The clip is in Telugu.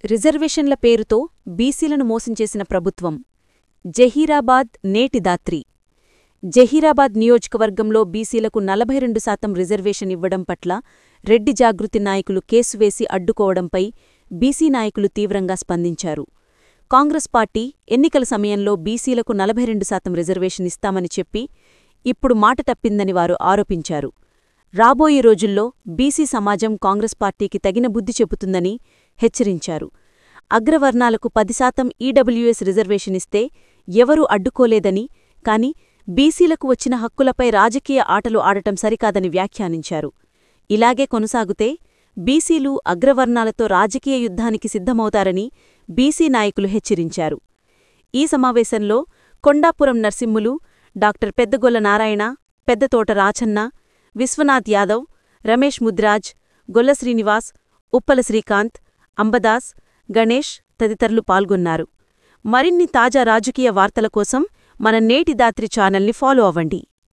రిజర్వేషన్ల పేరుతో బీసీలను మోసం చేసిన ప్రభుత్వం జహీరాబాద్ నేటి దాత్రి జహీరాబాద్ నియోజకవర్గంలో బీసీలకు నలభై రెండు శాతం రిజర్వేషన్ ఇవ్వడం పట్ల రెడ్డి జాగృతి నాయకులు కేసు వేసి అడ్డుకోవడంపై బీసీ నాయకులు తీవ్రంగా స్పందించారు కాంగ్రెస్ పార్టీ ఎన్నికల సమయంలో బీసీలకు నలభై రెండు శాతం రిజర్వేషన్ ఇస్తామని చెప్పి ఇప్పుడు మాట తప్పిందని వారు ఆరోపించారు రాబోయే రోజుల్లో బీసీ సమాజం కాంగ్రెస్ పార్టీకి తగిన బుద్ధి చెబుతుందని హెచ్చరించారు అగ్రవర్ణాలకు పది శాతం ఈడబ్ల్యూఎస్ రిజర్వేషన్ ఇస్తే ఎవరూ అడ్డుకోలేదని కాని బీసీలకు వచ్చిన హక్కులపై రాజకీయ ఆటలు ఆడటం సరికాదని వ్యాఖ్యానించారు ఇలాగే కొనసాగుతే బీసీలు అగ్రవర్ణాలతో రాజకీయ యుద్ధానికి సిద్ధమవుతారని బీసీ నాయకులు హెచ్చరించారు ఈ సమావేశంలో కొండాపురం నర్సింహులు డాక్టర్ పెద్దగొల్ల నారాయణ పెద్దతోట రాచన్న విశ్వనాథ్ యాదవ్ రమేష్ ముద్రాజ్ గొల్ల శ్రీనివాస్ ఉప్పల శ్రీకాంత్ అంబదాస్ గణేష్ తదితరులు పాల్గొన్నారు మరిన్ని తాజా రాజకీయ వార్తల కోసం మన నేటి దాత్రి ఛానల్ని ఫాలో అవ్వండి